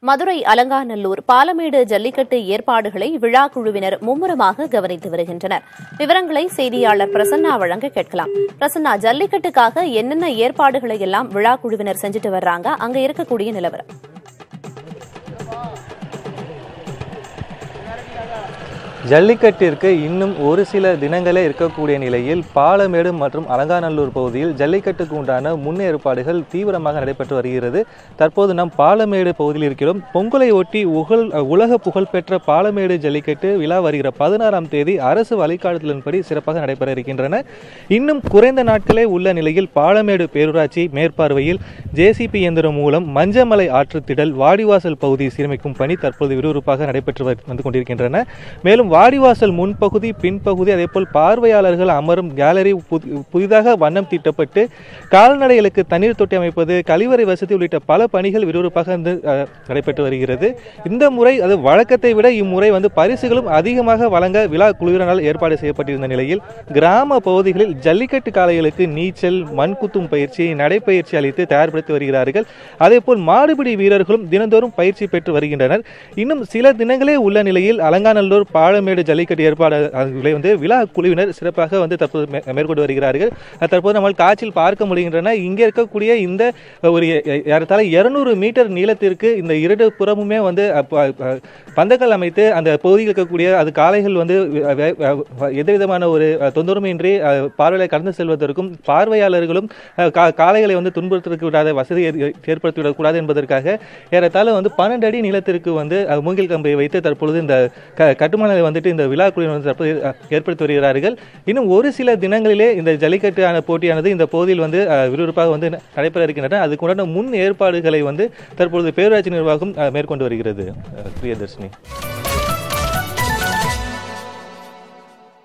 மதுரை அலங்காநல்லூர் பாலமேடு ஜல்லிக்கட்டு ஏற்பாடுகளை விழா குழுவினர் மும்முரமாக கவனித்து வருகின்றனர் விவரங்களை செய்தியாளர் பிரசன்னா வழங்க கேட்கலாம் பிரசன்னா ஜல்லிக்கட்டுக்காக என்னென்ன ஏற்பாடுகளை எல்லாம் விழா குழுவினர் செஞ்சுட்டு வர்றாங்க அங்க இருக்கக்கூடிய நிலவரம் ஜல்லிக்கட்டிற்கு இன்னும் ஒரு சில தினங்களே இருக்கக்கூடிய நிலையில் பாலமேடு மற்றும் அலங்காநல்லூர் பகுதியில் ஜல்லிக்கட்டுக்கு உண்டான முன்னேற்பாடுகள் தீவிரமாக நடைபெற்று வருகிறது தற்போது நாம் பாலமேடு பகுதியில் இருக்கிறோம் பொங்கலை ஒட்டி உகழ் உலக புகழ்பெற்ற பாலமேடு ஜல்லிக்கட்டு விழா வருகிற பதினாறாம் தேதி அரசு வழிகாட்டுதலின்படி சிறப்பாக நடைபெற இருக்கின்றன இன்னும் குறைந்த நாட்களே உள்ள நிலையில் பாலமேடு பேரூராட்சி மேற்பார்வையில் ஜேசிபி இயந்திரம் மூலம் மஞ்சமலை ஆற்றுத்திடல் வாடிவாசல் பகுதி சீரமைக்கும் பணி தற்போது விறுவிறுப்பாக நடைபெற்று வ- வந்து கொண்டிருக்கின்றன மேலும் வாடிவாசல் முன்பகுதி பின்பகுதி அதேபோல் பார்வையாளர்கள் அமரும் கேலரி புதி- புதிதாக வண்ணம் தீட்டப்பட்டு கால்நடைகளுக்கு தண்ணீர் தொட்டி அமைப்பது கழிவறை வசதி உள்ளிட்ட பல பணிகள் விறுவிறுப்பாக வந்து அஹ், நடைபெற்று வருகிறது இந்த முறை அது வழக்கத்தை விட இம்முறை வந்து பரிசுகளும் அதிகமாக வழங்க விழா குழுவினரால் ஏற்பாடு செய்யப்பட்டிருந்த நிலையில் கிராம பகுதிகளில் ஜல்லிக்கட்டு காளைகளுக்கு நீச்சல் மண் குத்தும் பயிற்சி நடைப்பயிற்சி அளித்து தயார்படுத்தி வருகிறார்கள் அதேபோல் மாடுபிடி வீரர்களும் தினந்தோறும் பயிற்சி பெற்று வருகின்றனர் இன்னும் சில தினங்களே உள்ள நிலையில் அலங்காநல்லூர் பாலமேடு ஜல்லிக்கட்டு ஏற்பாடு அதுகளை வந்து விழா குழுவினர் சிறப்பாக வந்து தற்போது மே- மேற்கொண்டு வருகிறார்கள் அஹ் தற்போது நம்மால் காட்சியில் பார்க்க முடிகின்றன இங்கே இருக்கக்கூடிய இந்த ஒரு எ- எ- ஏறத்தாழ இருநூறு மீட்டர் நீளத்திற்கு இந்த இரண்டு புறமுமே வந்து அஹ், ப- அஹ், பந்தங்கள் அமைத்து அந்த பகுதியில் இருக்கக்கூடிய அது காளைகள் வந்து வே- வே- வே- எந்த விதமான ஒரு அஹ், தொந்தரவுமின்றி அஹ், பார்வையை கடந்து செல்வதற்கும் பார்வையாளர்களும் அஹ், கா- காளைகளை வந்து துன்புறுத்தற்கு விடாத வசதி ஏற்- ஏற்படுத்தி விடக்கூடாது என்பதற்காக ஏறத்தாழ வந்து பன்னெண்டு அடி நீளத்திற்கு வந்து அஹ், மூங்கில் கம்பியை வைத்து தற்பொழுது இந்த க கட்டுமானத்தை வந்துட்டு இந்த விழா குழுவினர் வந்து தற்போது அஹ், ஏற்படுத்தி வருகிறார்கள் இன்னும் ஒரு சில தினங்களிலே இந்த ஜல்லிக்கட்டான போட்டியானது இந்த பகுதியில் வந்து அஹ், விறுவிறுப்பாக வந்து நடைபெற இருக்கின்றன அதுக்குண்டான முன் ஏற்பாடுகளை வந்து தற்பொழுது பேரூராட்சி நிர்வாகம் அஹ், மேற்கொண்டு வருகிறது அஹ், பிரியதர்ஷினி